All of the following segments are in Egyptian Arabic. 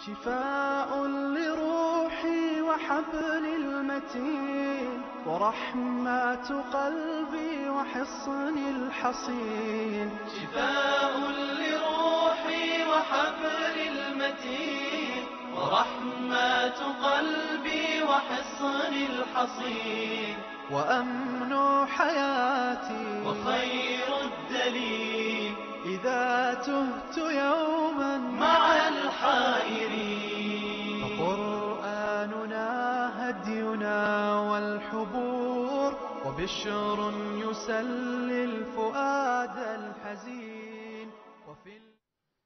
شفاء لروحي وحبل المتين ورحمة قلبي وحصن الحصين شفاء لروحي وحبل المتين ورحمة قلبي وحصن الحصين وأمن حياتي وخير الدليل إذا تهت يوما مع الحائرين فقرآننا هدينا والحبور وبشر يسلي الفؤاد الحزين وفي ال-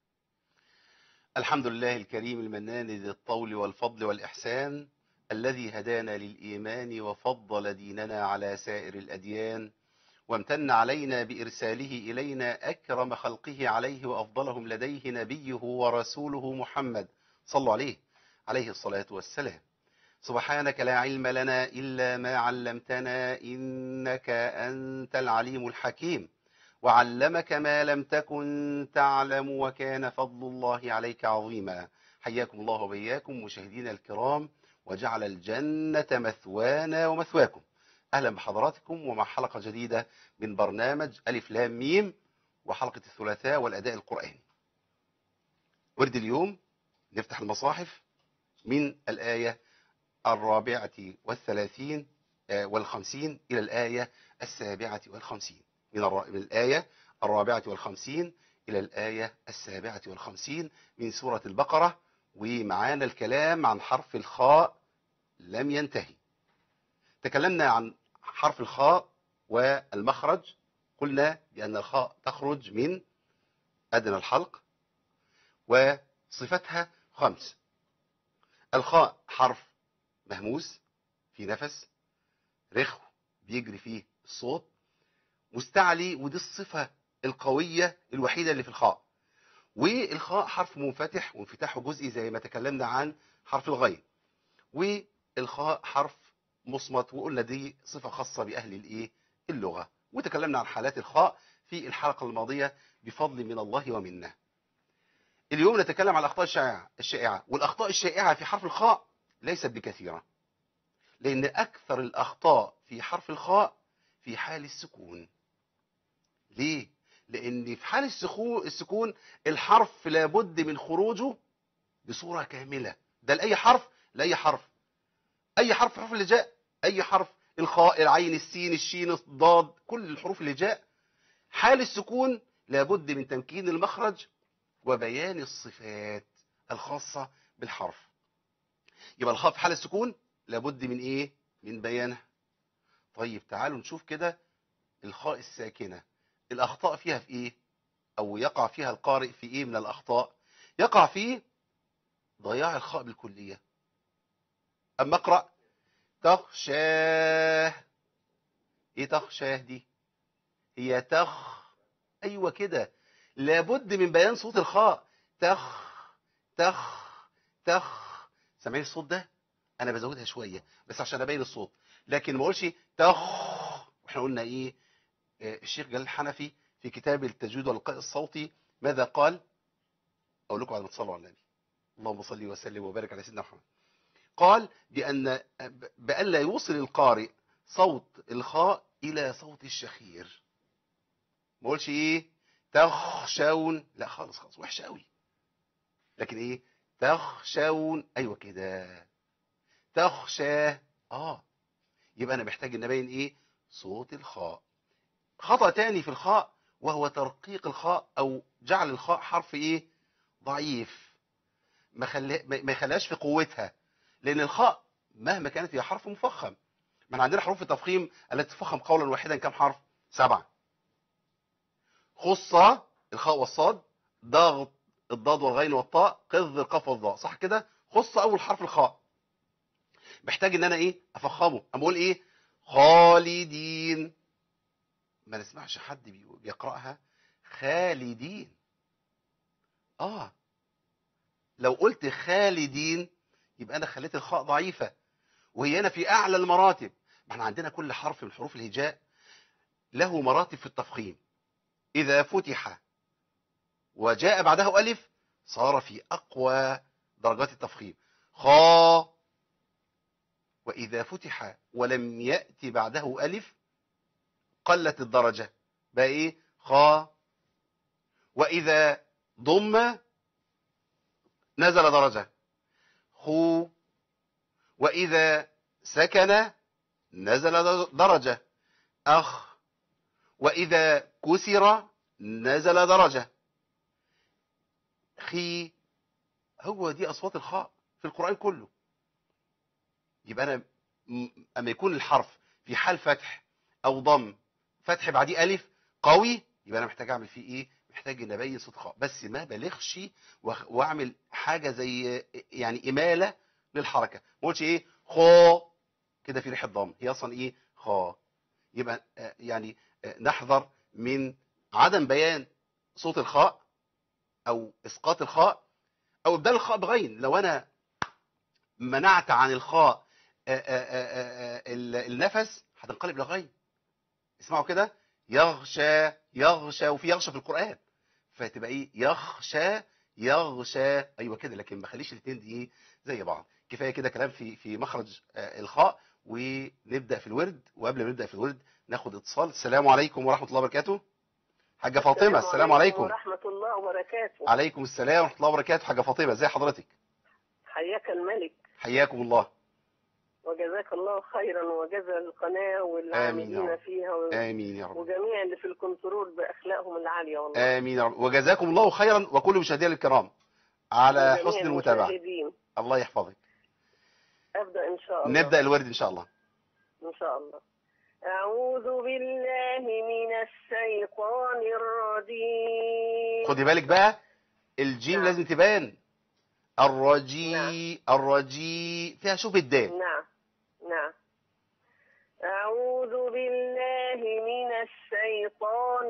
الحمد لله الكريم المنان ذي الطول والفضل والإحسان الذي هدانا للإيمان وفضل ديننا على سائر الأديان وامتن علينا بإرساله إلينا أكرم خلقه عليه وأفضلهم لديه نبيه ورسوله محمد صلوا عليه عليه الصلاة والسلام سبحانك لا علم لنا إلا ما علمتنا إنك أنت العليم الحكيم وعلمك ما لم تكن تعلم وكان فضل الله عليك عظيما حياكم الله وبياكم مشاهدينا الكرام وجعل الجنة مثوانا ومثواكم أهلا بحضراتكم ومع حلقة جديدة من برنامج ألف لام ميم وحلقة الثلاثاء والأداء القرآني ورد اليوم نفتح المصاحف من الآية الرابعة والثلاثين آه، والخمسين إلى الآية السابعة والخمسين من, الر... من الآية الرابعة والخمسين إلى الآية السابعة والخمسين من سورة البقرة ومعانا الكلام عن حرف الخاء لم ينتهي تكلمنا عن حرف الخاء والمخرج قلنا بأن الخاء تخرج من أدنى الحلق وصفتها خمس الخاء حرف مهموس في نفس رخو بيجري فيه الصوت مستعلي ودي الصفة القوية الوحيدة اللي في الخاء والخاء حرف منفتح وانفتاحه جزئي زي ما تكلمنا عن حرف الغين والخاء حرف مصمت وقلنا دي صفة خاصة بأهل الايه اللغة وتكلمنا عن حالات الخاء في الحلقة الماضية بفضل من الله ومنه اليوم نتكلم عن الأخطاء الشائعة الشائعة والأخطاء الشائعة في حرف الخاء ليست بكثيرة لأن أكثر الأخطاء في حرف الخاء في حال السكون ليه؟ لأن في حال السخو- السكون الحرف لابد من خروجه بصورة كاملة ده لأي حرف لأي حرف أي حرف في الحروف اللي جاء أي حرف الخاء العين السين الشين الضاد كل الحروف اللي جاء حال السكون لابد من تمكين المخرج وبيان الصفات الخاصة بالحرف يبقى الخاء في حال السكون لابد من ايه من بيانها طيب تعالوا نشوف كده الخاء الساكنة الأخطاء فيها في ايه او يقع فيها القارئ في ايه من الأخطاء يقع في ضياع الخاء بالكلية أما اقرأ تخشاه ايه تخشاه دي هي تخ ايوه كده لابد من بيان صوت الخاء تخ تخ تخ سامعين الصوت ده انا بزودها شويه بس عشان ابين الصوت لكن ما اقولش تخ واحنا قلنا ايه آه، الشيخ جلال الحنفي في كتاب التجويد واللقاء الصوتي ماذا قال اقول لكم بعد ما تصلوا على النبي اللهم صل وسلم وبارك على سيدنا محمد قال بان بألا يوصل القارئ صوت الخاء الى صوت الشخير ما اقولش ايه تخشون لا خالص خالص وحشه قوي لكن ايه تخشون ايوه كده تخشى اه يبقى انا محتاج ان ابين ايه صوت الخاء خطأ تاني في الخاء وهو ترقيق الخاء او جعل الخاء حرف ايه ضعيف ما خلي ما يخليهاش في قوتها لان الخاء مهما كانت هي حرف مفخم ما احنا عندنا حروف التفخيم التي تفخم قولا واحدا كم حرف سبعه خصة الخاء والصاد ضغط الضاد والغين والطاء قذ القاف والضاء صح كده خص اول حرف الخاء محتاج ان انا ايه افخمه اما اقول ايه خالدين ما نسمعش حد بي- بيقراها خالدين اه لو قلت خالدين يبقى انا خليت الخاء ضعيفه وهي هنا في اعلى المراتب ما احنا عندنا كل حرف من حروف الهجاء له مراتب في التفخيم إذا فتح وجاء بعده ألف صار في أقوى درجات التفخيم خا وإذا فتح ولم يأتي بعده ألف قلت الدرجة بقى إيه خا وإذا ضم نزل درجة خو وإذا سكن نزل درجة أخ وإذا كسر نزل درجة خي هو دي أصوات الخاء في القرآن كله يبقى أنا م- أما يكون الحرف في حال فتح أو ضم فتح بعديه ألف قوي يبقى أنا محتاج أعمل فيه إيه محتاج ان ابين صوت خاء بس ما بلغش وأخ- واعمل حاجه زي يعني اماله للحركه ما قلتش ايه خا كده في ريحه ضم هي اصلا ايه خا يبقى آه، يعني آه، نحذر من عدم بيان صوت الخاء او اسقاط الخاء او ابدال الخاء بغين لو انا منعت عن الخاء آه، آه، آه، آه، ال- النفس هتنقلب لغين اسمعوا كده يغشى يغشى وفي يغشى في القرآن فتبقى ايه يخشى يغشى ايوه كده لكن ما خليش الاثنين دي ايه زي بعض كفايه كده كلام في في مخرج آه، الخاء ونبدا في الورد وقبل ما نبدا في الورد ناخد اتصال السلام عليكم ورحمه الله وبركاته حاجه فاطمه السلام عليكم ورحمة الله وبركاته عليكم السلام ورحمه الله وبركاته حاجه فاطمه ازي حضرتك حياك الملك حياكم الله وجزاك الله خيرا وجزا القناة آمين يا والعاملين رب. فيها و- امين يا رب وجميع اللي في الكنترول بأخلاقهم العالية والله امين يا رب وجزاكم الله خيرا وكل مشاهدينا الكرام على وجميع حسن المتابعه المشاهدين. الله يحفظك أبدأ إن شاء الله نبدا الورد ان شاء الله إن شاء الله أعوذ بالله من الشيطان الرجيم خدي بالك بقى الجيم نعم. لازم تبان الرجي الرجي فيها شوف الدال نعم نعم أعوذ بالله من الشيطان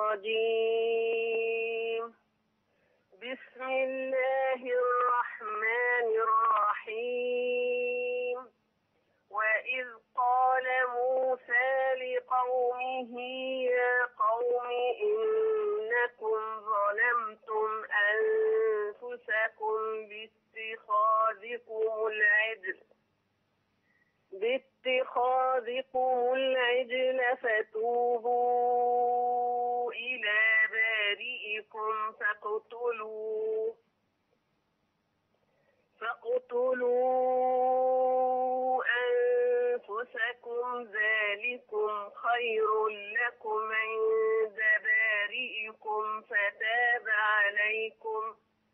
الرجيم بسم الله الرحمن الرحيم وإذ قال موسى لقومه يا قوم إنكم ظلمتم أنفسكم باتخاذكم العجل باتخاذكم العجل فتوبوا إلى بارئكم فاقتلوا فاقتلوا أنفسكم ذلكم خير لكم عند بارئكم فتاب عليكم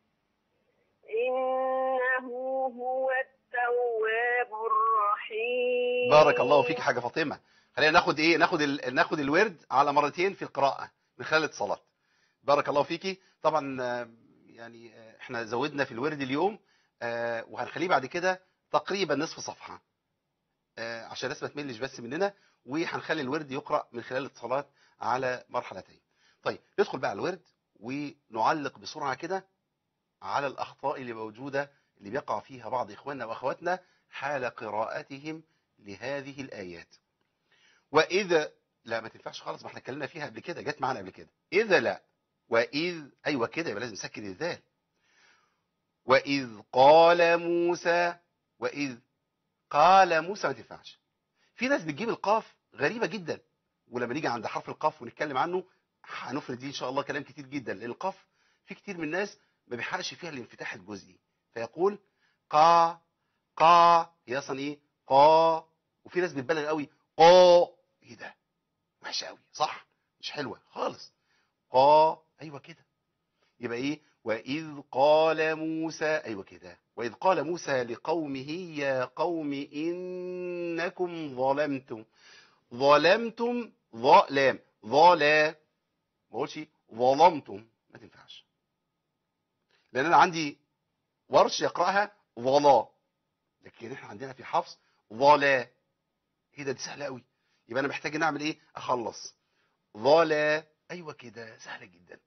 إنه هو التواب الرحيم بارك الله فيك حاجه فاطمه خلينا ناخد ايه ناخد ال... ناخد الورد على مرتين في القراءه من خلال الاتصالات بارك الله فيكي طبعا آه، يعني آه، احنا زودنا في الورد اليوم آه، وهنخليه بعد كده تقريبا نصف صفحه آه، عشان الناس ما تملش بس مننا وهنخلي الورد يقرا من خلال الاتصالات على مرحلتين طيب ندخل بقى على الورد ونعلق بسرعه كده على الاخطاء اللي موجوده اللي بيقع فيها بعض اخواننا واخواتنا حال قراءتهم لهذه الآيات وإذا لا ما تنفعش خالص ما احنا اتكلمنا فيها قبل كده جت معانا قبل كده إذا لا وإذ أيوة كده يبقى لازم نسكن الذال وإذ قال موسى وإذ قال موسى ما تنفعش في ناس بتجيب القاف غريبة جدا ولما نيجي عند حرف القاف ونتكلم عنه هنفرد دي إن شاء الله كلام كتير جدا لأن القاف في كتير من الناس ما بيحققش فيها الانفتاح الجزئي فيقول قا قا هي اصلا ايه قا وفي ناس بتبالغ قوي قا ايه ده وحشه قوي صح مش حلوه خالص قا ايوه كده يبقى ايه واذ قال موسى ايوه كده واذ قال موسى لقومه يا قوم انكم ظلمتم ظلمتم ظلام ظلا ما اقولش ظلمتم ما تنفعش لان انا عندي ورش يقراها ظلا لكن احنا عندنا في حفص ظلا ايه ده دي سهله قوي يبقى انا محتاج ان اعمل ايه اخلص ظلا ايوه كده سهله جدا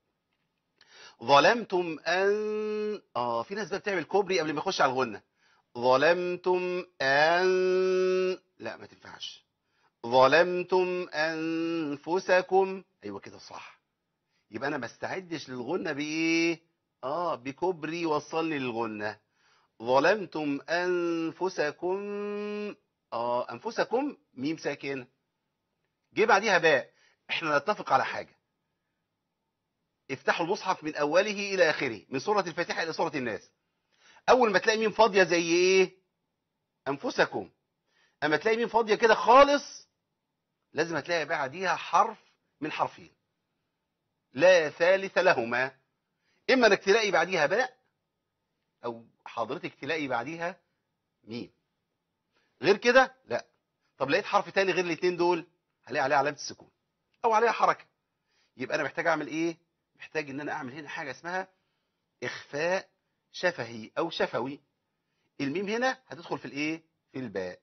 ظلمتم ان اه في ناس بقى بتعمل كوبري قبل ما يخش على الغنه ظلمتم ان لا ما تنفعش ظلمتم انفسكم ايوه كده صح يبقى انا ما استعدش للغنه بايه اه بكوبري وصلني للغنه ظلمتم أنفسكم آه أنفسكم ميم ساكنة جه بعديها باء احنا نتفق على حاجة افتحوا المصحف من أوله إلى آخره من سورة الفاتحة إلى سورة الناس أول ما تلاقي ميم فاضية زي إيه أنفسكم أما تلاقي ميم فاضية كده خالص لازم هتلاقي بعديها حرف من حرفين لا ثالث لهما إما إنك تلاقي بعديها باء أو حضرتك تلاقي بعديها ميم غير كده لا طب لقيت حرف تاني غير الاثنين دول هلاقي عليه علامة السكون أو عليها حركة يبقى أنا محتاج أعمل إيه محتاج إن أنا أعمل هنا حاجة اسمها إخفاء شفهي أو شفوي الميم هنا هتدخل في الإيه في الباء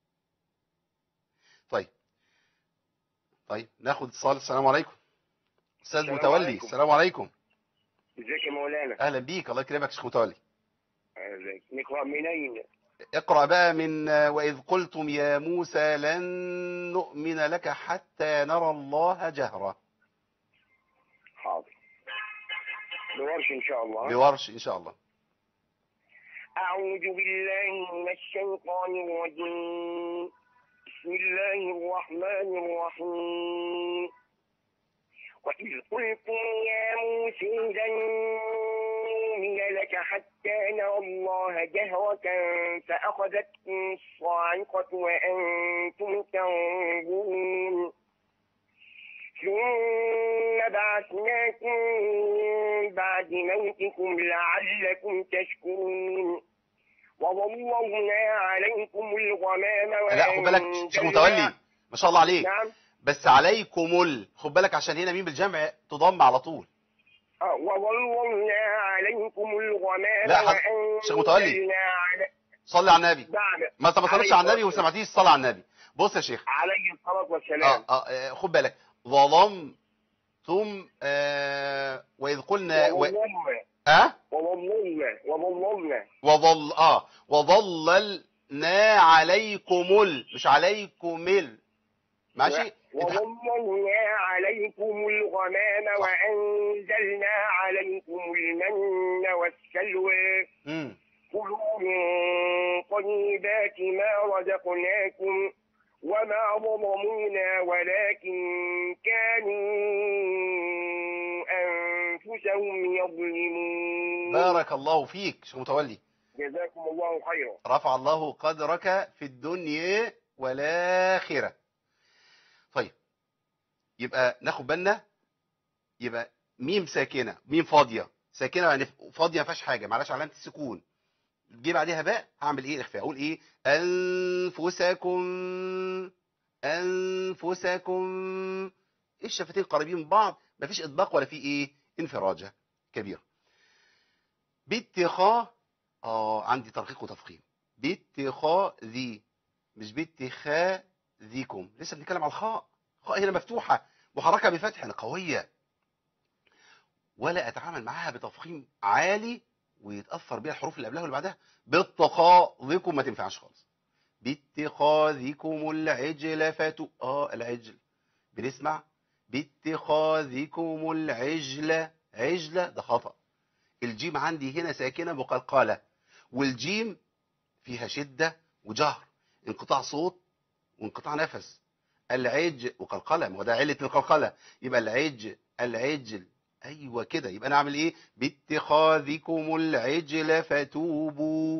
طيب طيب ناخد اتصال السلام عليكم استاذ السلام متولي عليكم. السلام عليكم ازيك يا مولانا اهلا بيك الله يكرمك يا شيخ متولي ازيك نقرا منين اقرا بقى من آه، واذ قلتم يا موسى لن نؤمن لك حتى نرى الله جهرة حاضر بورش ان شاء الله بورش ان شاء الله اعوذ بالله من الشيطان الرجيم بسم الله الرحمن الرحيم وإذ قلتم يا موسى لن نؤمن لك حتى نرى الله جهرة فأخذتكم الصاعقة وأنتم تنظرون ثم بعثناكم من بعد موتكم لعلكم تشكرون وظللنا عليكم الغمام لا خد بالك شيخ وأنزلنا- متولي ما شاء الله عليك نعم بس عليكم ال خد بالك عشان هنا ميم بالجمع تضم على طول آه، وظللنا عليكم الغمام لا، حض- شيخ متولي. وأنزلنا على صلي على النبي بعد ما انت ما صليتش على النبي وما سمعتيش الصلاه على النبي بص يا شيخ عليه الصلاة والسلام اه اه آه، خد بالك ظلمتم آه واذ قلنا و... وظللنا اه وظللنا وظللنا وظل اه وظللنا عليكم ال مش عليكم ال ماشي اتح- وظللنا عليكم الغمام صح. وأنزلنا عليكم المن والسلوى مم. كلوا من طيبات ما رزقناكم وما ظلمونا ولكن كانوا أنفسهم يظلمون بارك الله فيك شيخ متولي جزاكم الله خيرا رفع الله قدرك في الدنيا والآخرة طيب يبقى ناخد بالنا يبقى ميم ساكنة ميم فاضية ساكنة يعني فاضية ما فيهاش حاجة معلش علامة السكون جه بعدها باء هعمل ايه اخفاء اقول ايه انفسكم انفسكم الشفتين قريبين من بعض مفيش اطباق ولا في ايه انفراجة كبيرة باتخاذ اه عندي ترقيق وتفخيم باتخاذي مش باتخاذكم لسه بنتكلم على الخاء الخاء هنا مفتوحة محركة بفتح يعني قوية ولا اتعامل معاها بتفخيم عالي ويتأثر بيها الحروف اللي قبلها واللي بعدها باتخاذكم ما تنفعش خالص باتخاذكم العجل فتو اه العجل بنسمع باتخاذكم العجل عجلة ده خطأ الجيم عندي هنا ساكنة مقلقلة والجيم فيها شدة وجهر انقطاع صوت وانقطاع نفس العج وقلقلة ما هو ده علة القلقلة يبقى العج العجل ايوه كده يبقى انا اعمل ايه باتخاذكم العجل فتوبوا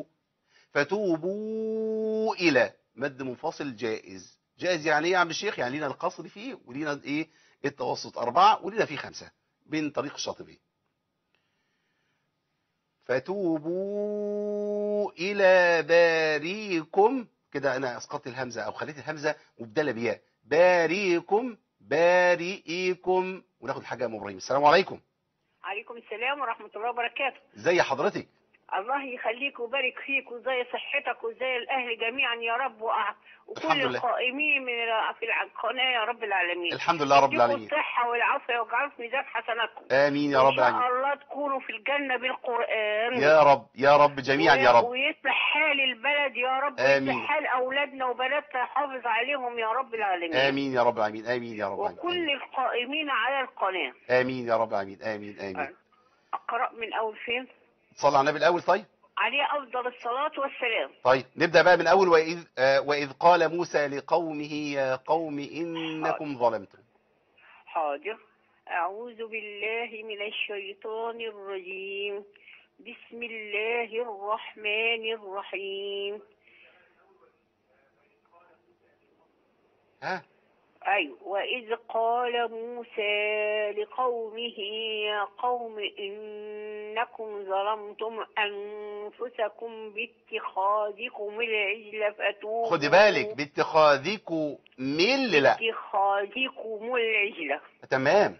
فتوبوا الى مد منفصل جائز جائز يعني ايه يا عم الشيخ يعني لينا القصر فيه ولينا ايه التوسط اربعة ولينا فيه خمسة بين طريق الشاطبي فتوبوا إلى باريكم كده أنا أسقطت الهمزة أو خليت الهمزة مبدلة بياء باريكم بارئيكم وناخد حاجة يا أم إبراهيم السلام عليكم عليكم السلام ورحمة الله وبركاته ازي حضرتك الله يخليك ويبارك فيك وزي صحتك وزي الأهل جميعا يا رب وأع- وكل الحمد لله. القائمين من ال- في القناة يا رب العالمين الحمد لله رب يديكم العالمين الصحة والعافية ويجعلوا في ميزان حسناتكم آمين يا رب إن شاء العالمين الله تكونوا في الجنة بالقرآن يا رب يا رب جميعا يا رب ويصلح حال البلد يا رب آمين. ويصلح حال أولادنا وبناتنا يحافظ عليهم يا رب العالمين آمين يا رب العالمين آمين يا رب العالمين وكل القائمين على القناة آمين يا رب العالمين آمين آمين أقرأ من أول فين صلى على النبي الأول طيب عليه افضل الصلاه والسلام طيب نبدأ بقى من أول وإذ, آه وإذ قال موسى لقومه يا قوم إنكم ظلمتم حاضر أعوذ بالله من الشيطان الرجيم بسم الله الرحمن الرحيم ها أي وإذ قال موسى لقومه يا قوم إنكم ظلمتم أنفسكم باتخاذكم العجل فتوبوا خدي بالك باتخاذكم مل لا باتخاذكم العجل تمام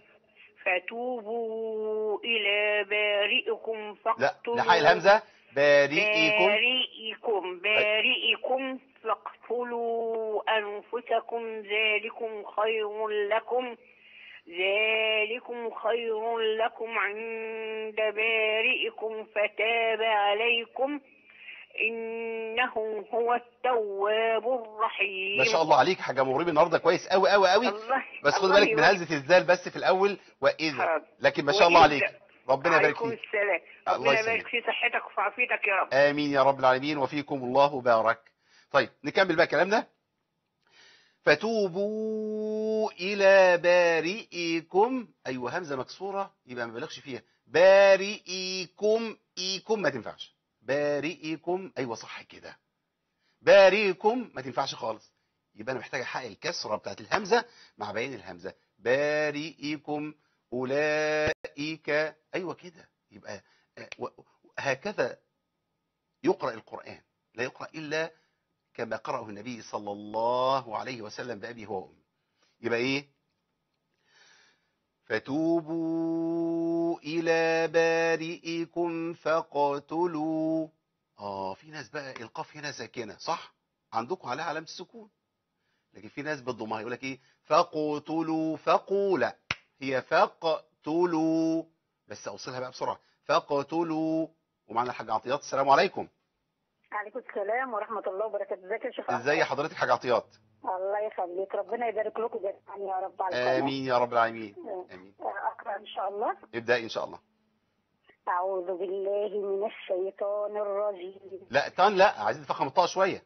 فتوبوا إلى بارئكم لا فاقتلوا لحق الهمزة بارئكم بارئكم بارئكم فاقتلوا أنفسكم ذلكم خير لكم ذلكم خير لكم عند بارئكم فتاب عليكم إنه هو التواب الرحيم ما شاء الله عليك حاجة مغربي النهاردة كويس قوي قوي قوي الله بس خد الله بالك من يبارك. همزة الزال بس في الأول وإذ حاضر. لكن ما شاء الله وإذ. عليك ربنا يبارك عليكم فيك السلام الله ربنا يسلمك. يبارك في صحتك وفي عافيتك يا رب آمين يا رب العالمين وفيكم الله بارك طيب نكمل بقى كلامنا فتوبوا إلى بارئكم أيوة همزة مكسورة يبقى ما بلغش فيها بارئكم إيكم ما تنفعش بارئكم أيوة صح كده بارئكم ما تنفعش خالص يبقى أنا محتاج أحقق الكسرة بتاعت الهمزة مع بيان الهمزة بارئكم أولئك أيوة كده يبقى آه، و- هكذا يقرأ القرآن لا يقرأ إلا كما قرأه النبي صلى الله عليه وسلم بأبي هو وأمي يبقى إيه فتوبوا إلى بارئكم فاقتلوا آه في ناس بقى القاف هنا ساكنة صح عندكم عليها علامة السكون لكن في ناس بتضمها يقول لك إيه فاقتلوا فقولا هي فاقتلوا بس أوصلها بقى بسرعة فاقتلوا ومعنا الحاج عطيات السلام عليكم عليكم السلام ورحمة الله وبركاته ازيك يا شيخ ازاي حضرتك حاج عطيات الله يخليك ربنا يبارك لكم جميعا يا رب على القناة. امين يا رب العالمين امين أقرأ إن شاء الله ابدأ ان شاء الله أعوذ بالله من الشيطان الرجيم لا تان لا عايزين نفخم الطاقه شويه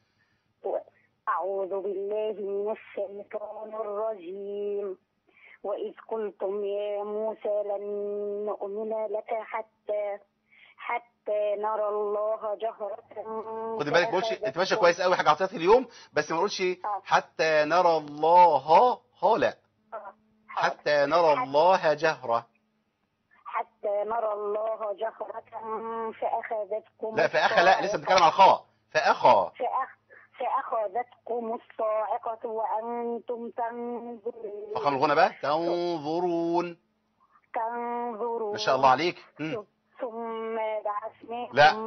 أعوذ بالله من الشيطان الرجيم وإذ قلتم يا موسى لن نؤمن لك حتى حتى نرى الله جهرة خدي بالك ما قلتش انت ماشيه فأخذتكم- كويس قوي حاجه عطيات اليوم بس ما قلتش آه. حتى نرى الله ها لا آه. حتى نرى الله جهره حتى نرى الله جهرة فأخذتكم لا فاخا لا لسه بنتكلم على الخاء فاخا فأخ... فأخذتكم الصاعقة وأنتم تنظرون فخم الغنى بقى تنظرون تنظرون ما شاء الله عليك مم. ثم بعثناكم لا.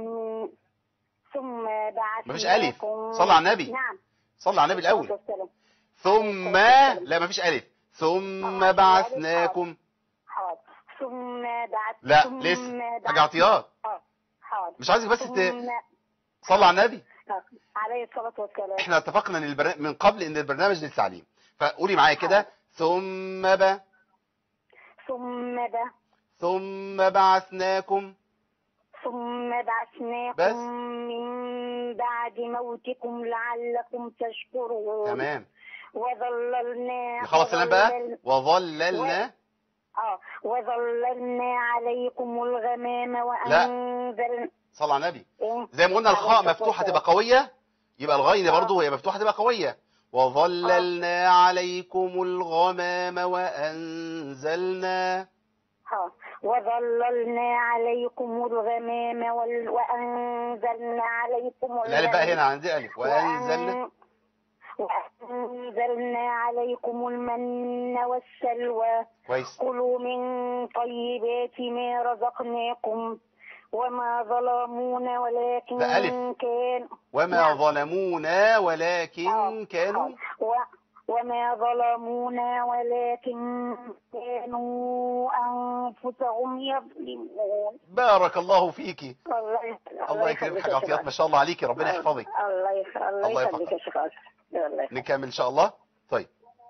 ثم بعثناكم مفيش ألف. صلى على النبي. نعم صلي على النبي الاول والسلام. ثم لا ما فيش الف ثم آه، بعثناكم حاضر ثم بعث لا ثم لسه بعث- حاجه عطيات آه، حاضر مش عايزك بس ت... ثم صلي على النبي آه، عليه الصلاة والسلام احنا اتفقنا ان البر... من قبل ان البرنامج للتعليم فقولي معايا كده ثم ب... ثم ب... ثم بعثناكم ثم بعثناكم بس. من بعد موتكم لعلكم تشكرون تمام وظللنا نخلص الكلام بقى وظلل- وظللنا اه وظللنا عليكم الغمام وانزلنا صلى على النبي ايه زي ما قلنا الخاء عليه الصلاة مفتوحه تبقى والسلام. قويه يبقى الغين آه. برضه وهي مفتوحه تبقى قويه وظللنا عليكم الغمام وانزلنا ها وظللنا عليكم الغمام وال... وانزلنا عليكم الالف بقى الغمام هنا عندي الف وانزلنا وأن- وأنزلنا عليكم المن والسلوى كويس كلوا من طيبات ما رزقناكم وما ظلمونا ولكن ده ألف. كان وما نعم. ظلمونا ولكن آه، كانوا آه. و وما ظلمونا ولكن كانوا أنفسهم يظلمون بارك الله فيكي الله يخ- الله يكرمك حاجة عطيات ما شاء الله عليكي ربنا يحفظك الله يخ- الله الله يخليك يحفظك. يا شيخ أشرف. الله يخليك. نكمل ان شاء الله طيب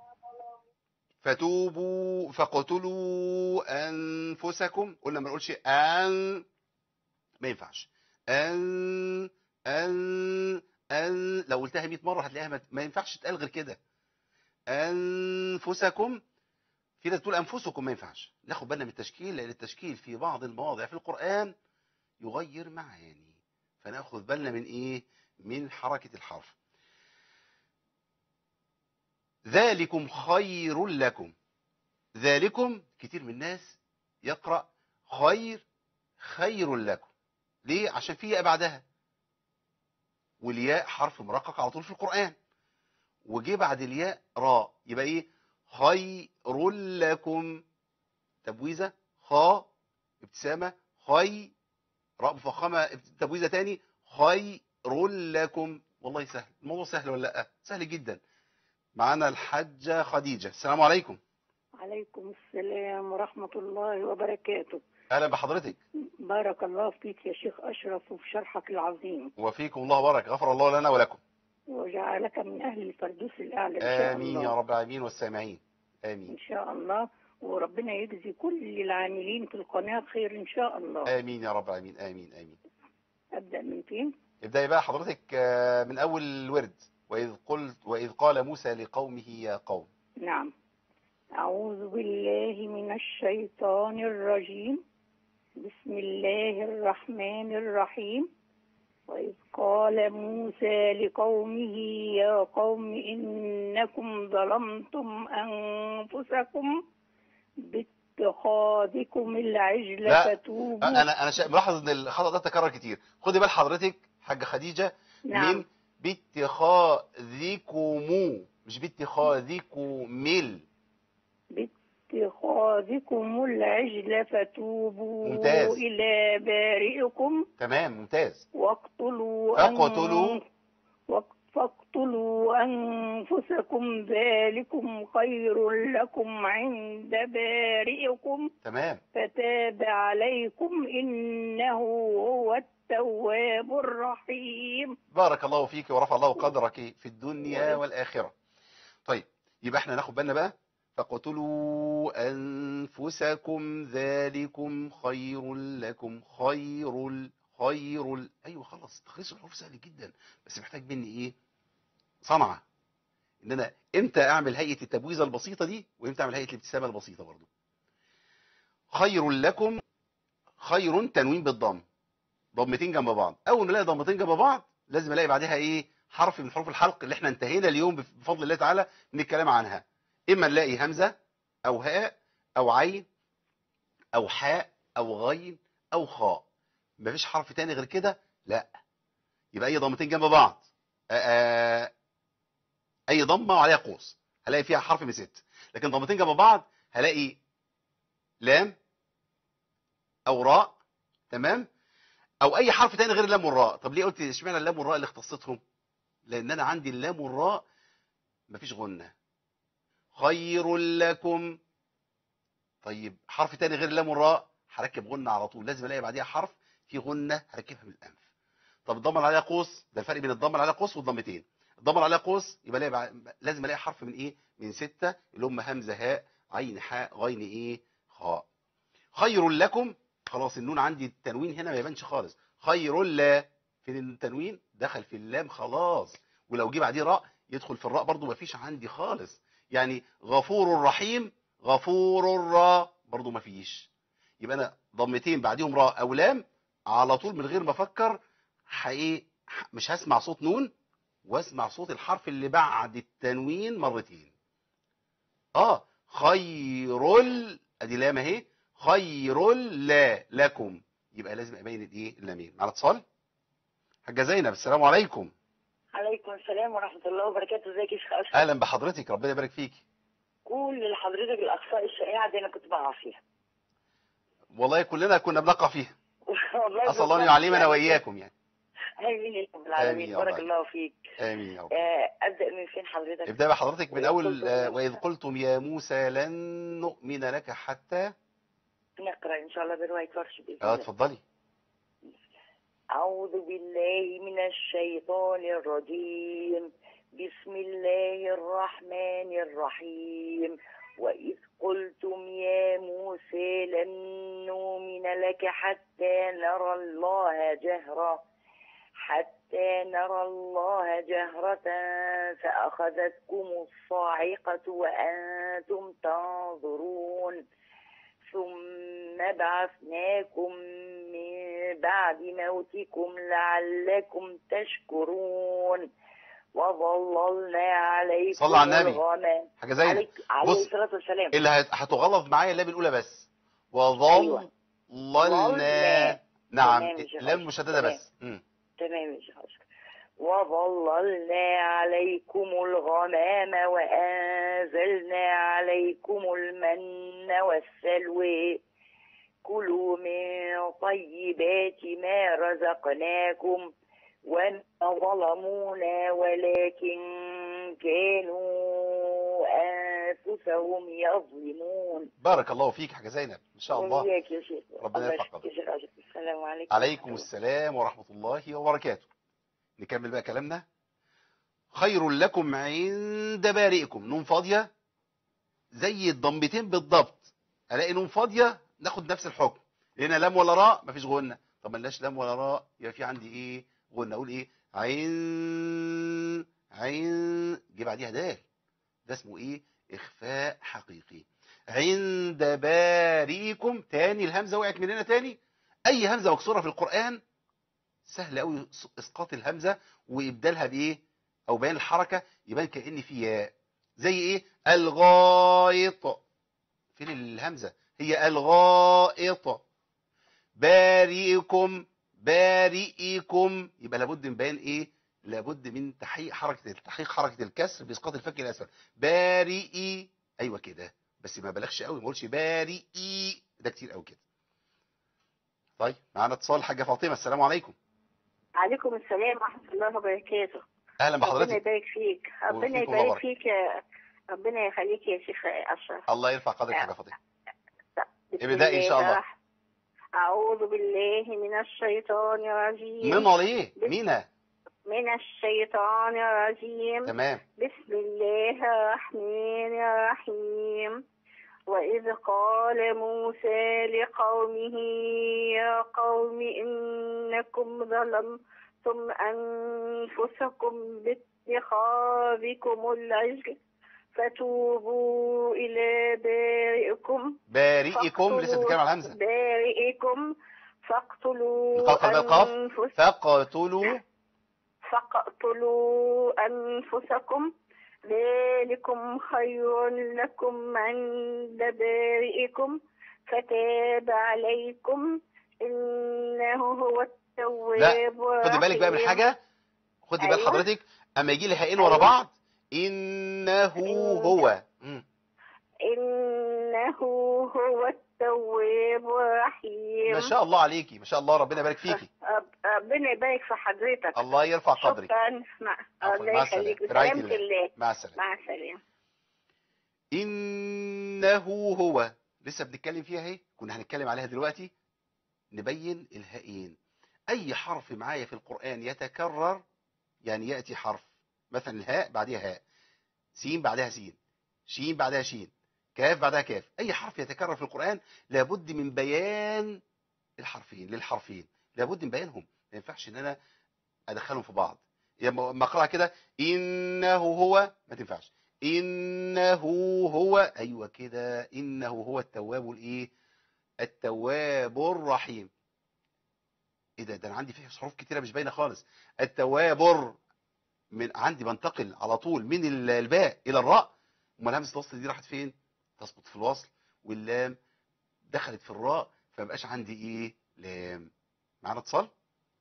فتوبوا فاقتلوا انفسكم قلنا ما نقولش ان ما ينفعش أن أن أن لو قلتها 100 مرة هتلاقيها ما- ما ينفعش تتقال غير كده أنفسكم في ناس تقول أنفسكم ما ينفعش ناخد بالنا من التشكيل لأن التشكيل في بعض المواضع في القرآن يغير معاني فناخد بالنا من إيه من حركة الحرف ذلكم خير لكم ذلكم كتير من الناس يقرأ خير خير لكم ليه عشان في ياء بعدها والياء حرف مرقق على طول في القرآن وجه بعد الياء راء يبقى ايه خير لكم تبويزة خا ابتسامة خي راء مفخمة تبويزة تاني خير لكم والله سهل الموضوع سهل ولا لا سهل جدا معانا الحاجة خديجة السلام عليكم عليكم السلام ورحمة الله وبركاته اهلا بحضرتك بارك الله فيك يا شيخ أشرف وفي شرحك العظيم وفيكم الله بارك غفر الله لنا ولكم وجعلك من أهل الفردوس الأعلى إن شاء امين الله يا رب العالمين والسامعين امين إن شاء الله وربنا يجزي كل العاملين في القناة خير إن شاء الله امين يا رب العالمين امين امين أبدأ من فين؟ ابدأي بقى حضرتك آه، من اول الورد واذ قلت واذ قال موسى لقومه يا قوم نعم أعوذ بالله من الشيطان الرجيم بسم الله الرحمن الرحيم وإذ قال موسى لقومه يا قوم إنكم ظلمتم أنفسكم باتخاذكم العجل لا، فتوبوا انا انا شا- ملاحظ ان الخطأ ده تكرر كتير خدي بال حضرتك حاجة خديجة نعم من باتخاذكم مش باتخاذكم باتخاذكم العجل فتوبوا ممتاز. إلى بارئكم تمام ممتاز واقتلوا فاقتلوا. أن- وق- فاقتلوا أنفسكم ذلكم خير لكم عند بارئكم تمام فتاب عليكم إنه هو التواب الرحيم بارك الله فيك ورفع الله قدرك في الدنيا والآخرة طيب يبقى احنا ناخد بالنا بقى فاقتلوا أنفسكم ذلكم خير لكم خير ال- خير ال- أيوة خلص تخليص الحروف سهل جدا بس محتاج مني إيه صنعة إن أنا إمتى أعمل هيئة التبويزة البسيطة دي وإمتى أعمل هيئة الابتسامة البسيطة برضو خير لكم خير تنوين بالضم ضمتين جنب بعض اول ما الاقي ضمتين جنب بعض لازم الاقي بعدها ايه حرف من حروف الحلق اللي احنا انتهينا اليوم بفضل الله تعالى من الكلام عنها اما نلاقي همزه او هاء او عين او حاء او غين او خاء مفيش حرف تاني غير كده لا يبقى اي ضمتين جنب بعض آآ آآ اي ضمه وعليها قوس هلاقي فيها حرف من ست لكن ضمتين جنب بعض هلاقي لام او راء تمام او اي حرف تاني غير اللام والراء طب ليه قلت اشمعنى اللام والراء اللي اختصتهم لان انا عندي اللام والراء مفيش غنه خير لكم طيب حرف تاني غير اللام والراء هركب غنه على طول لازم الاقي بعديها حرف في غنه هركبها من الانف طب الضمه اللي عليها قوس ده الفرق بين الضمه اللي عليها قوس والضمتين الضمه اللي عليها قوس يبقى الاقي بع- لازم الاقي حرف من ايه من سته اللي هم همزه هاء عين حاء غين ايه خاء خير لكم خلاص النون عندي التنوين هنا ما يبانش خالص خير لا فين التنوين دخل في اللام خلاص ولو جه بعديه راء يدخل في الراء برضو ما فيش عندي خالص يعني غفور رحيم غفور را برضو ما فيش يبقى انا ضمتين بعديهم راء او لام على طول من غير ما افكر حقيقي مش هسمع صوت نون واسمع صوت الحرف اللي بعد التنوين مرتين اه خير ال- ادي لام اهي خير لا لكم يبقى لازم ابين الايه اللامين على اتصال حاجه زينب السلام عليكم عليكم السلام ورحمة الله وبركاته ازيك يا شيخ أشرف اهلا بحضرتك ربنا يبارك فيك كل اللي حضرتك الأخطاء الشائعة دي أنا كنت بقع فيها والله كلنا كنا بنقع فيها والله اسال الله ان بالظبط يعلمنا يعني. واياكم يعني آمين يا رب آمين العالمين يا بارك رب. الله فيك امين يا رب آه، أبدأ من فين حضرتك ابدا بحضرتك من وإذ اول قلتم آه، يا واذ موسى. قلتم يا موسى لن نؤمن لك حتى نقرأ إن شاء الله برواية ورش بإذن اه الله اتفضلي أعوذ بالله من الشيطان الرجيم بسم الله الرحمن الرحيم وإذ قلتم يا موسى لن نؤمن لك حتى نرى الله جهرة حتى نرى الله جهرة فأخذتكم الصاعقة وأنتم تنظرون ثم بعثناكم من بعد موتكم لعلكم تشكرون وظللنا عليكم صلى على النبي. الغمام حاجه زينب عليك عليه بص الصلاة والسلام اللي هت- هتغلط معايا اللام الاولى بس وظللنا ظللنا. نعم تمام يا شيخ لام أشرف. مشدده تمام. بس مم. تمام يا شيخ أشرف. وظللنا عليكم الغمام وأنزلنا عليكم المن والسلوى كلوا من طيبات ما رزقناكم وما ظلمونا ولكن كانوا أنفسهم يظلمون بارك الله فيك حاجه زينب ان شاء الله وإياك يا شيخ ربنا الله يرفع يخليك قدرك. يا شيخ أشرف. السلام عليكم عليكم السلام ورحمة الله وبركاته نكمل بقى كلامنا خير لكم عند بارئكم نون فاضية زي الضمتين بالضبط الاقي نون فاضية ناخد نفس الحكم لان لام ولا راء مفيش غنة طب ملناش لام ولا راء يبقى في عندي ايه غنة اقول ايه عين عين جه بعديها دال ده اسمه ايه اخفاء حقيقي عند بارئكم تاني الهمزة وقعت مننا تاني اي همزه مكسوره في القران سهل قوي اسقاط الهمزه وابدالها بايه او بيان الحركه يبان كان في ياء زي ايه الغائط فين الهمزه هي الغائط بارئكم بارئكم يبقى لابد من بيان ايه لابد من تحقيق حركه تحقيق حركه الكسر باسقاط الفك الاسفل بارئي ايوه كده بس ما بلغش قوي ما اقولش بارئي ده كتير قوي كده طيب معانا اتصال حاجه فاطمه السلام عليكم عليكم السلام ورحمة الله وبركاته اهلا ربنا بحضرتك يبارك فيك ربنا وفيكم الله يبارك بارك. فيك يا ربنا يخليك يا شيخ أشرف الله يرفع قدرك حاجه فاطمه بسم ابدأي إن شاء الله. الرحمن- أعوذ بالله من الشيطان الرجيم من عليه مينا من الشيطان الرجيم تمام بسم الله الرحمن الرحيم وإذ قال موسى لقومه يا قوم إنكم ظلمتم أنفسكم باتخاذكم العجل فتوبوا إلى بارئكم بارئكم لسه فاقتلوا بنتكلم على الهمزه بارئكم فاقتلوا القاف قبل القاف. أنفس فقتلوا فاقتلوا أنفسكم ذلكم خير لكم عند بارئكم فتاب عليكم إنه هو التواب خدي بالك بقى من الرحيم. حاجه خدي بال أيوة. حضرتك اما يجي لي هائين ورا أيوة. بعض انه هو مم. إنه هو التواب الرحيم ما شاء الله عليكي ما شاء الله ربنا يبارك فيكي رب- ربنا يبارك في حضرتك الله يرفع قدرك شكرا مع عفواً. الله مع يخليك السلامة. برعاية بسلامة الله. الله مع السلامه مع السلامة إنه هو لسه بنتكلم فيها اهي كنا هنتكلم عليها دلوقتي نبين الهائين أي حرف معايا في القرآن يتكرر يعني يأتي حرف مثلا الهاء بعدها هاء سين بعدها سين شين بعدها شين كاف بعدها كاف أي حرف يتكرر في القرآن لابد من بيان الحرفين للحرفين لابد من بيانهم ما ينفعش ان انا ادخلهم في بعض لما اقراها كده انه هو ما تنفعش انه هو ايوه كده انه هو التواب الايه التواب الرحيم ايه ده ده انا عندي فيه حروف كتيره مش باينه خالص التواب الر- من عندي بنتقل على طول من ال- الباء الى الراء امال همزه الوصل دي راحت فين تسقط في الوصل واللام دخلت في الراء فمبقاش عندي ايه لام معانا اتصال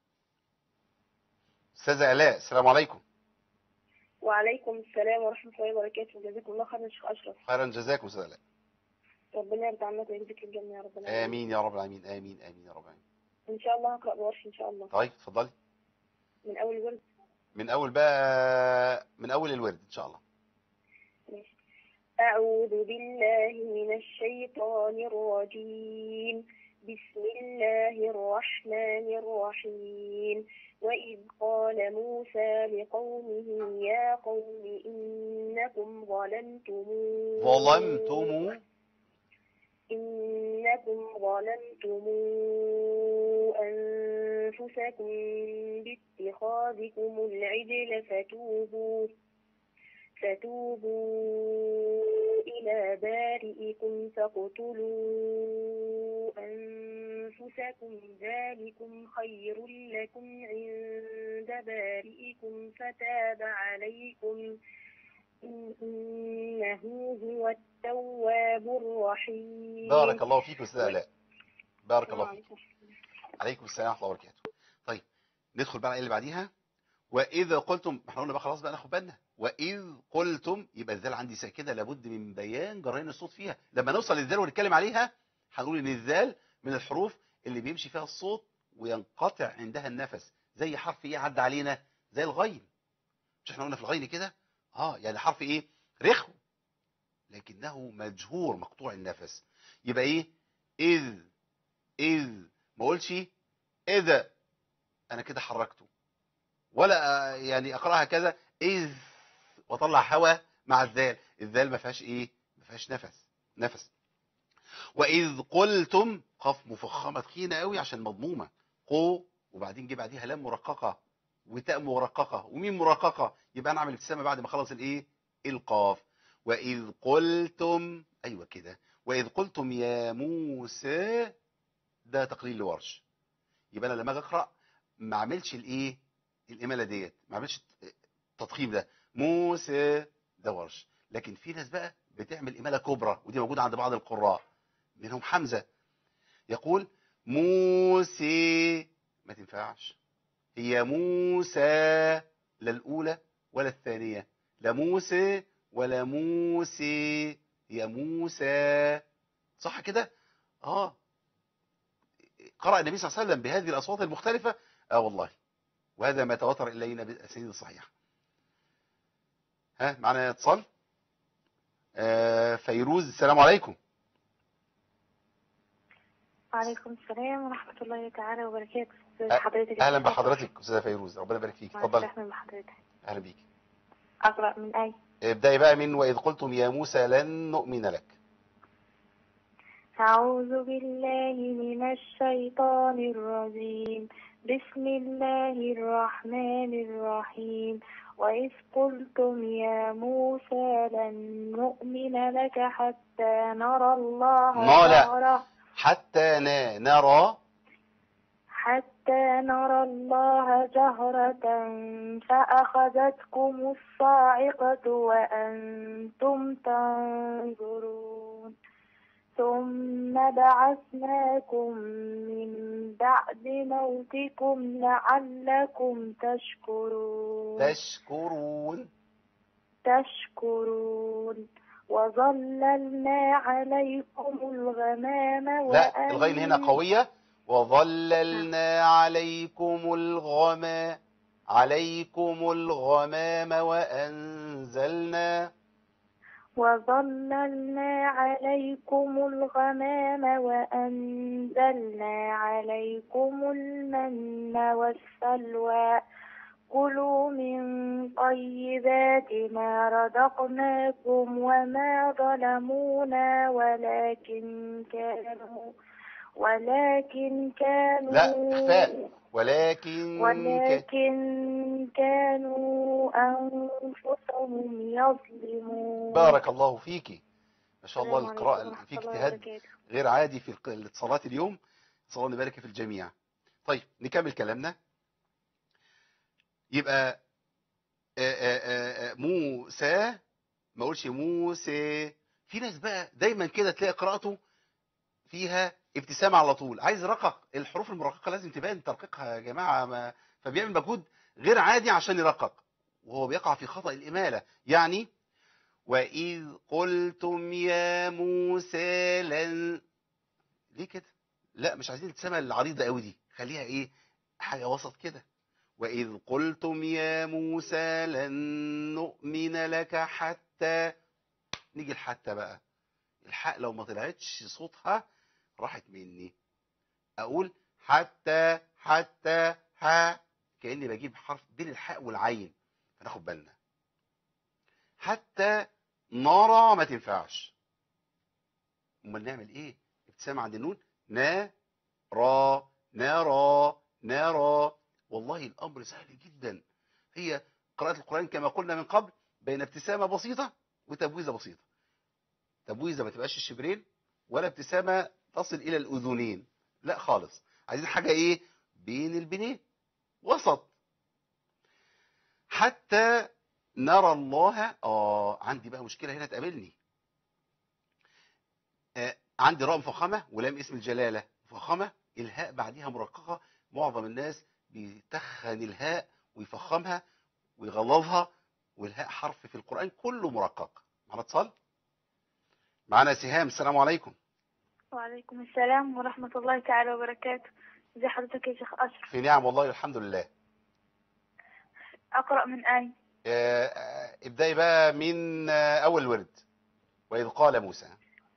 استاذه الاء السلام عليكم وعليكم السلام ورحمة الله وبركاته جزاكم الله خيرا شيخ أشرف خيرا جزاكم استاذه الاء ربنا يرضى عنك ويجزيك الجنة يا رب العالمين امين يا رب العالمين امين امين يا رب العالمين إن شاء الله هقرأ بورش إن شاء الله طيب اتفضلي من أول ورد من اول بقى من اول الورد ان شاء الله ماشي. أعوذ بالله من الشيطان الرجيم بسم الله الرحمن الرحمن الرحيم وإذ قال موسى لقومه يا قوم إنكم ظلمتم ظلمتم إنكم ظلمتم أنفسكم باتخاذكم العجل فتوبوا فتوبوا إلى بارئكم فاقتلوا أنفسكم ذلكم خير لكم عند بارئكم فتاب عليكم إنه هو التواب الرحيم بارك الله فيك استاذ الاء بارك الله فيك عليكم السلام ورحمه الله وبركاته طيب ندخل بقى على اللي بعديها واذا قلتم احنا قلنا بقى خلاص بقى ناخد بالنا واذ قلتم يبقى الذال عندي ساكنه لابد من بيان جرين الصوت فيها لما نوصل للذال ونتكلم عليها هنقول ان الذال من الحروف اللي بيمشي فيها الصوت وينقطع عندها النفس زي حرف ايه عدى علينا زي الغين مش احنا قلنا في الغين كده اه يعني حرف ايه رخو لكنه مجهور مقطوع النفس يبقى ايه اذ اذ ما اقولش اذا انا كده حركته ولا آه، يعني اقراها كذا اذ واطلع هوا مع الذال الذال ما فيهاش ايه ما فيهاش نفس نفس واذ قلتم قاف مفخمه تخينه قوي عشان مضمومه قو وبعدين جه بعديها لام مرققه وتاء مرققه وميم مرققه يبقى انا اعمل ابتسامه بعد ما اخلص الايه القاف واذ قلتم ايوه كده واذ قلتم يا موسى ده تقرير لورش يبقى انا لما اجي اقرا ما اعملش الايه الاماله ديت ما اعملش التضخيم ده موسى ده ورش لكن في ناس بقى بتعمل اماله كبرى ودي موجوده عند بعض القراء منهم حمزه يقول موسى ما تنفعش هي موسى لا الاولى ولا الثانيه لا موسى ولا موسى هي موسى صح كده اه قرأ النبي صلى الله عليه وسلم بهذه الأصوات المختلفة اه والله وهذا ما تواتر إلينا بالأسانيد الصحيحة ها معنا اتصال آه فيروز السلام عليكم وعليكم السلام ورحمة الله تعالى وبركاته ازي أه، حضرتك اهلا بحضرتك استاذه فيروز ربنا يبارك فيك اتفضلي اتفضل من حضرتك اهلا بيك أقرأ من أي ابدأي بقى من وإذ قلتم يا موسى لن نؤمن لك أعوذ بالله من الشيطان الرجيم بسم الله الرحمن الرحيم وإذ قلتم يا موسى لن نؤمن لك حتى نرى الله ما لا. جهرة حتى نا نرى حتى نرى الله جهرة فأخذتكم الصاعقة وأنتم تنظرون ثم بعثناكم من بعد موتكم لعلكم تشكرون تشكرون تشكرون وظللنا عليكم الغمام لا الغين هنا وأن- قوية وظللنا عليكم الغمام عليكم الغمام وأنزلنا وظللنا عليكم الغمام وأنزلنا عليكم المن والسلوى كلوا من طيبات ما رزقناكم وما ظلمونا ولكن كانوا ولكن كانوا لا إخفاء ولكن ك- ولكن كانوا أنفسهم يظلمون بارك الله فيكي ما شاء الله السلام عليكم القراءة ورحمة في الله اجتهاد وبركاته. غير عادي في الق- الاتصالات اليوم صلى الله نبارك في الجميع طيب نكمل كلامنا يبقى آه، آه، آه، آه، موسى ما اقولش موسى في ناس بقى دايما كده تلاقي قراءته فيها ابتسامة على طول عايز رقق الحروف المرققة لازم تبان ترقيقها يا جماعة ما فبيعمل مجهود غير عادي عشان يرقق وهو بيقع في خطأ الإمالة يعني وإذ قلتم يا موسى لن ليه كده لا مش عايزين الابتسامة العريضة قوي دي خليها ايه حاجة وسط كده وإذ قلتم يا موسى لن نؤمن لك حتى نيجي الحتى بقى الحق لو ما طلعتش صوتها راحت مني أقول حتى حتى ها كأني بجيب حرف بين الحاء والعين فناخد بالنا حتى نرى ما تنفعش امال نعمل ايه ابتسامة عند النون نا را نرى نرى والله الامر سهل جدا هي قراءة القرآن كما قلنا من قبل بين ابتسامة بسيطة وتبويزة بسيطة تبويزة ما تبقاش الشبرين ولا ابتسامة تصل إلى الأذنين لا خالص عايزين حاجة إيه بين البنين وسط حتى نرى الله آه عندي بقى مشكلة هنا تقابلني آه عندي راء مفخمة ولام اسم الجلالة مفخمة الهاء بعديها مرققة معظم الناس بيتخن الهاء ويفخمها ويغلظها والهاء حرف في القرآن كله مرقق معنا اتصال معنا سهام السلام عليكم وعليكم السلام ورحمة الله تعالى وبركاته ازي حضرتك يا شيخ أشرف في نعم والله الحمد لله أقرأ من آية آه، آه، ابدأي بقى من آه، أول ورد وإذ قال موسى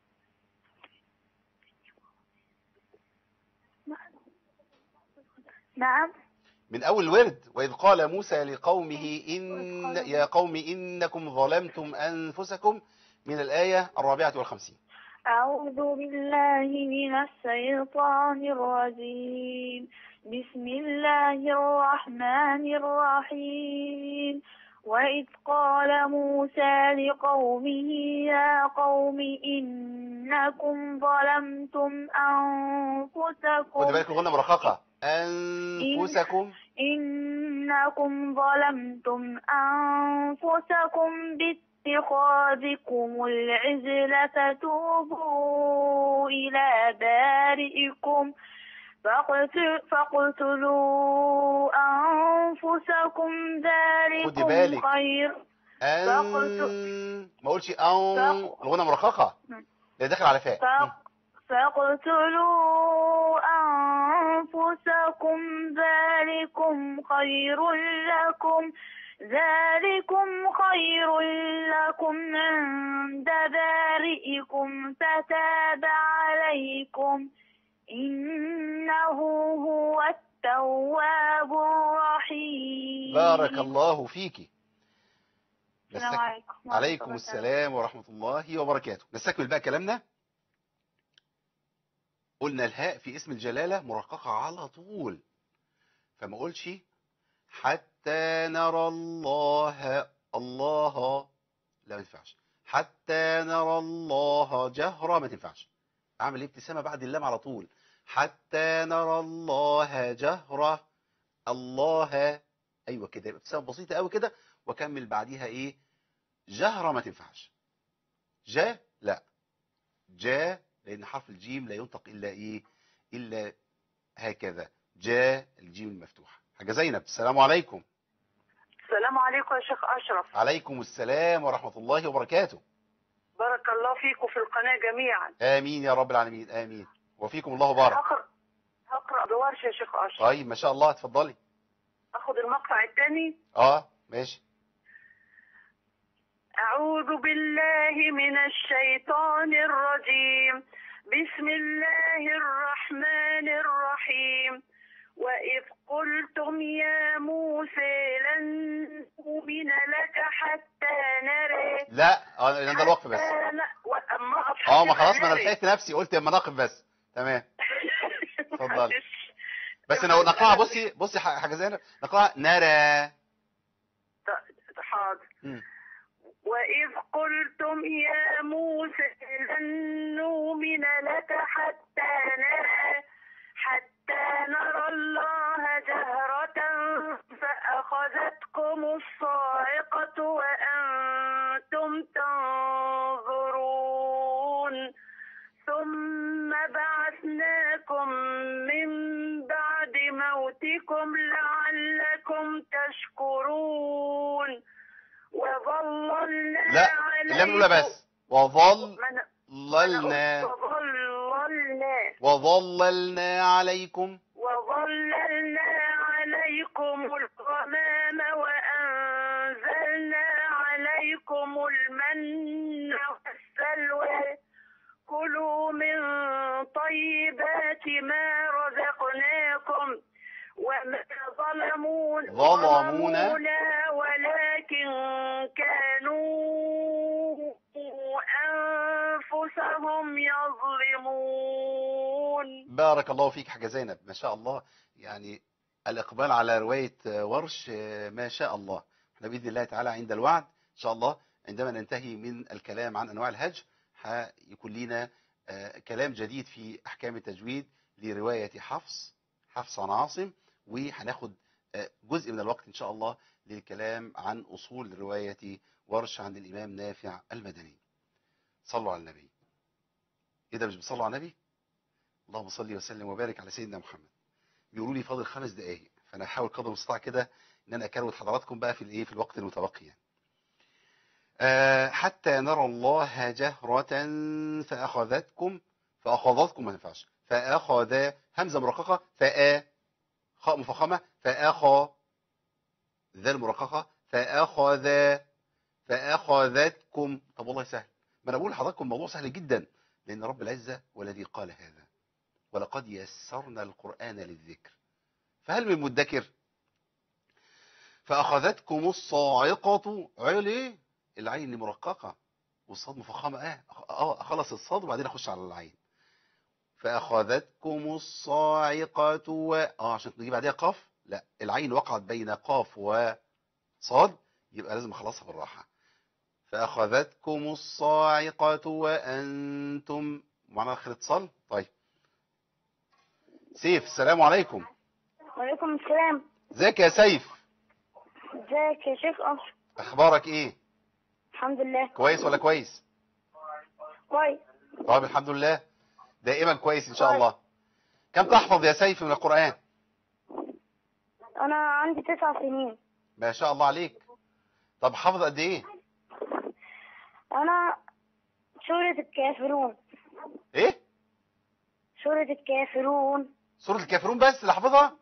نعم من أول ورد وإذ قال موسى لقومه إن يا قوم إنكم ظلمتم أنفسكم من الآية الرابعة والخمسين أعوذ بالله من الشيطان الرجيم بسم الله الرحمن الرحيم وإذ قال موسى لقومه يا قوم إنكم ظلمتم خد أنفسكم بالك الغنة مرققة أنفسكم إنكم ظلمتم أنفسكم باتخاذكم العجل فتوبوا إلى بارئكم فاقت- فاقتلوا أنفسكم خدي بالك. ذلكم خير أن ما أقولش أن فق- الغنة مرققة نعم. ده داخل على فاء فاق- فاقتلوا أنفسكم ذلكم خير لكم ذلكم خير لكم عند بارئكم فتاب عليكم إنه هو التواب الرحيم بارك الله فيكي السلام نستك- عليكم ورحمة عليكم الله السلام ورحمة الله وبركاته نستكمل بقى كلامنا قلنا الهاء في اسم الجلالة مرققة على طول فما اقولش حتى نرى الله الله لا ما ينفعش حتى نرى الله جهرة ما تنفعش اعمل ابتسامة بعد اللام على طول حتى نرى الله جهرة الله ايوه كده يبقى ابتسامة بسيطة قوي كده واكمل بعديها ايه جهرة ما تنفعش جا لا جا لان حرف الجيم لا ينطق الا ايه الا هكذا جا الجيم المفتوحة حاجة زينب السلام عليكم السلام عليكم يا شيخ أشرف عليكم السلام ورحمة الله وبركاته بارك الله فيكم في القناة جميعا آمين يا رب العالمين آمين وفيكم الله بارك هقرأ هقرأ بورش يا شيخ أشرف طيب ما شاء الله اتفضلي أخذ المقطع الثاني اه ماشي أعوذ بالله من الشيطان الرجيم بسم الله الرحمن الرحيم وإذ قلتم يا موسى لن نؤمن لك حتى نرى لا اه لان ده الوقف بس حتى ن- وأما أقف اه ما حتى خلاص ما انا نرى. لحقت نفسي قلت اما نقف بس تمام اتفضل. معلش. بس انا نقراها بصي بصي ح- حاجه زينب نقراها نرى حاضر مم. وإذ قلتم يا موسى لن نؤمن لك حتى نرى حتى نرى الله جهرة فأخذتكم الصاعقة وأنتم تنظرون ثم بعثناكم من بعد موتكم لعلكم تشكرون وظللنا لا اللام الاولى بس وظل من ظللنا وظللنا وظللنا عليكم وظللنا عليكم الغمام وأنزلنا عليكم المن والسلوى كلوا من طيبات ما رزقناكم وما ظلمون ظلمونا. ظلمونا ولكن كانوا أنفسهم يظلمون بارك الله فيك حاجة زينب ما شاء الله يعني الإقبال على رواية ورش ما شاء الله احنا بإذن الله تعالى عند الوعد إن شاء الله عندما ننتهي من الكلام عن أنواع الهج هيكون لنا آه، كلام جديد في أحكام التجويد لرواية حفص حفص عن عاصم وهناخد آه، جزء من الوقت إن شاء الله للكلام عن أصول رواية ورش عند الإمام نافع المدني صلوا على النبي إيه ده مش بتصلوا على النبي اللهم صل وسلم وبارك على سيدنا محمد بيقولوا لي فاضل خمس دقائق فانا هحاول قدر المستطاع كده ان انا اكروت حضراتكم بقى في الايه في الوقت المتبقي يعني. آه حتى نرى الله جهرة فأخذتكم فأخذتكم ما ينفعش فأخذ همزة مرققة فأ خاء مفخمة فأخى ذال مرققة فأخذ فأخذتكم طب والله سهل ما انا بقول لحضراتكم الموضوع سهل جدا لأن رب العزة والذي قال هذا ولقد يسرنا القرآن للذكر فهل من مدكر فأخذتكم الصاعقة علي العين مرققة والصاد مفخمة اه اه اخلص الصاد وبعدين اخش على العين فأخذتكم الصاعقة و... اه عشان تجيب بعدها قاف لا العين وقعت بين قاف وصاد يبقى لازم اخلصها بالراحة فأخذتكم الصاعقة وأنتم معنا آخر اتصال طيب سيف السلام عليكم وعليكم السلام ازيك يا سيف ازيك يا شيخ أشرف اخبارك ايه الحمد لله كويس ولا كويس كويس طيب الحمد لله دائما كويس ان شاء الله كم تحفظ يا سيف من القرآن أنا عندي تسع سنين ما شاء الله عليك طب حافظ قد ايه أنا سورة الكافرون ايه سورة الكافرون سورة الكافرون بس اللي حافظها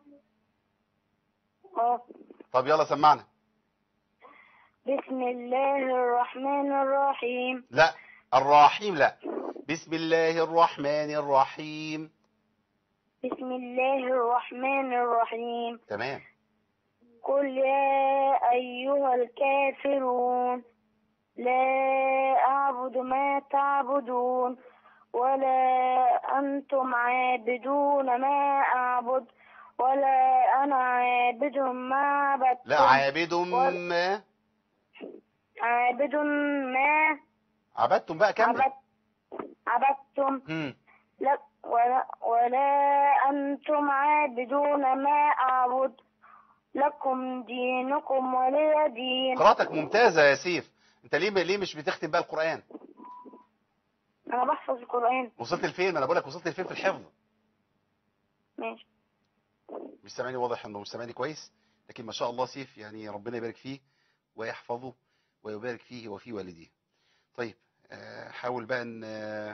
اه طب يلا سمعنا بسم الله الرحمن الرحيم لا الرحيم لا بسم الله الرحمن الرحيم بسم الله الرحمن الرحيم تمام قل يا أيها الكافرون لا أعبد ما تعبدون ولا أنتم عابدون ما أعبد ولا أنا عابد ما عبدتم لا عابد ولا- ما عابد ما عبدتم بقى كمل عبد عبدتم مم. لا ولا, ولا أنتم عابدون ما أعبد لكم دينكم ولي دين قراءتك ممتازة يا سيف انت ليه ليه مش بتختم بقى القرآن أنا بحفظ القرآن وصلت لفين ما انا بقول لك وصلت لفين في الحفظ ماشي مش سامعني واضح انه مش سامعني كويس لكن ما شاء الله سيف يعني ربنا يبارك فيه ويحفظه ويبارك فيه وفي والديه طيب آه، حاول بقى ان آه،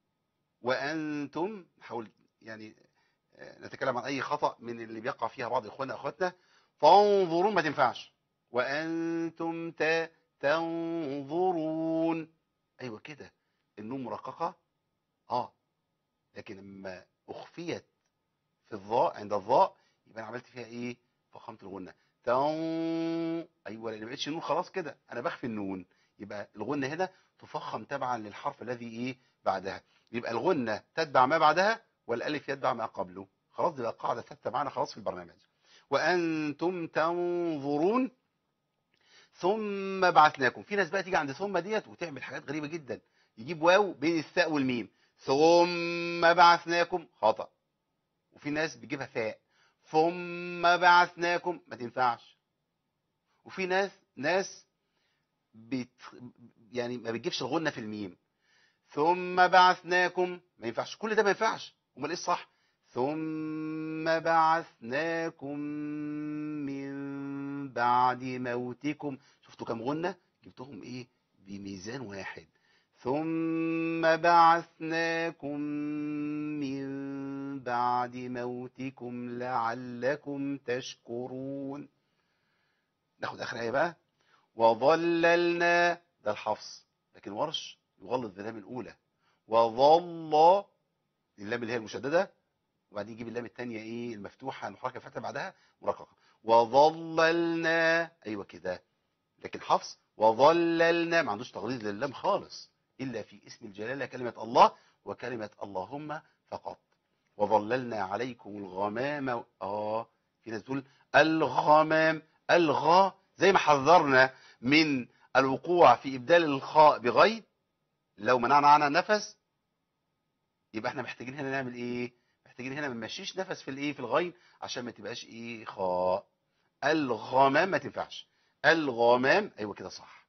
وانتم حاول يعني آه، نتكلم عن اي خطأ من اللي بيقع فيها بعض اخواننا اخواتنا تنظرون ما تنفعش وانتم ت- تنظرون ايوه كده النون مرققه اه لكن لما اخفيت في الظاء عند الظاء يبقى انا عملت فيها ايه فخمت الغنه تن ايوه لان ما بقتش نون خلاص كده انا بخفي النون يبقى الغنه هنا تفخم تبعا للحرف الذي ايه بعدها يبقى الغنه تتبع ما بعدها والالف يتبع ما قبله خلاص دي بقى قاعده ثابته معانا خلاص في البرنامج وانتم تنظرون ثم بعثناكم في ناس بقى تيجي عند ثم ديت وتعمل حاجات غريبه جدا يجيب واو بين الثاء والميم ثم بعثناكم خطأ وفي ناس بيجيبها فاء ثم بعثناكم ما تنفعش وفي ناس ناس بت يعني ما بتجيبش الغنة في الميم ثم بعثناكم ما ينفعش كل ده ما ينفعش امال ايه الصح ثم بعثناكم من بعد موتكم شفتوا كم غنة جبتهم ايه بميزان واحد ثم بعثناكم من بعد موتكم لعلكم تشكرون ناخد اخر ايه بقى وظللنا ده الحفص لكن ورش يغلط باللام الاولى وظل اللام اللي هي المشددة وبعدين نجيب اللام الثانية ايه المفتوحة المحركة الفتحة بعدها مرققة وظللنا ايوه كده لكن حفص وظللنا ما عندوش تغليظ للام خالص الا في اسم الجلالة كلمة الله وكلمة اللهم فقط وظللنا عليكم الغمام اه في ناس تقول الغمام الغا زي ما حذرنا من الوقوع في ابدال الخاء بغير لو منعنا عنها نفس يبقى احنا محتاجين هنا نعمل ايه محتاجين هنا ما نمشيش نفس في الايه في الغين عشان ما تبقاش ايه خاء الغمام ما تنفعش الغمام ايوه كده صح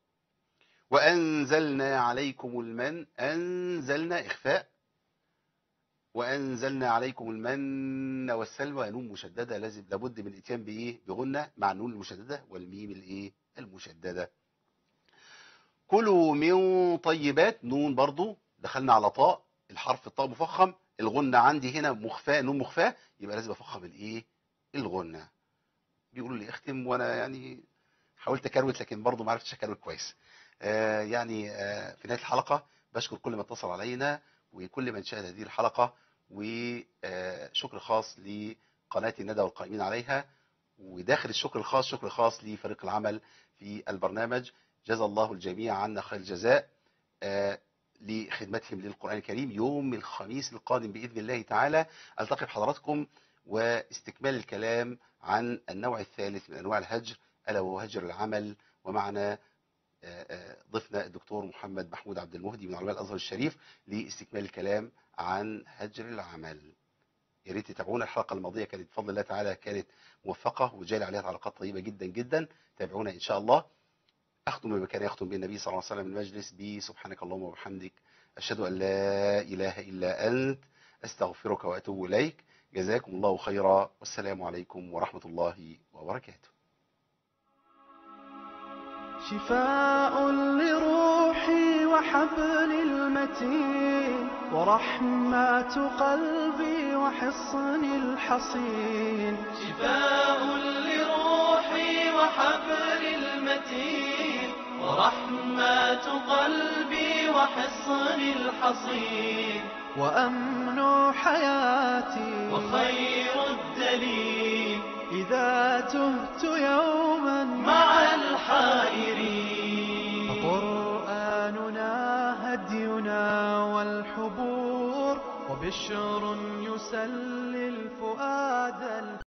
وانزلنا عليكم المن انزلنا اخفاء وانزلنا عليكم المن والسلوى نون مشدده لازم لابد من الاتيان بايه بغنه مع النون المشدده والميم الايه المشدده كلوا من طيبات نون برضو دخلنا على طاء الحرف الطاء مفخم الغنة عندي هنا مخفاة نون مخفاة يبقى لازم افخم الايه الغنة بيقولوا لي اختم وانا يعني حاولت اكروت لكن برضو ما عرفتش اكروت كويس آه يعني آه في نهاية الحلقة بشكر كل من اتصل علينا وكل من شاهد هذه الحلقة وشكر خاص لقناة الندى والقائمين عليها وداخل الشكر الخاص شكر خاص لفريق العمل في البرنامج جزا الله الجميع عنا خير الجزاء آه لخدمتهم للقرآن الكريم يوم الخميس القادم بإذن الله تعالى ألتقي بحضراتكم واستكمال الكلام عن النوع الثالث من أنواع الهجر ألا وهو هجر العمل ومعنا ضيفنا الدكتور محمد محمود عبد المهدي من علماء الأزهر الشريف لاستكمال الكلام عن هجر العمل يا ريت تتابعونا الحلقة الماضية كانت بفضل الله تعالى كانت موفقة وجالي عليها تعليقات طيبة جدا جدا تابعونا إن شاء الله أختم بما كان يختم به النبي صلى الله عليه وسلم المجلس بسبحانك اللهم وبحمدك أشهد أن لا إله إلا أنت أستغفرك وأتوب إليك جزاكم الله خيرا والسلام عليكم ورحمة الله وبركاته شفاء لروحي وحبل المتين ورحمة قلبي وحصن الحصين شفاء لروحي وحبل المتين ورحمة قلبي وحصن الحصين وأمن حياتي وخير الدليل إذا تهت يوما مع الحائرين فقرآننا هدينا والحبور وبشر يسلي الفؤاد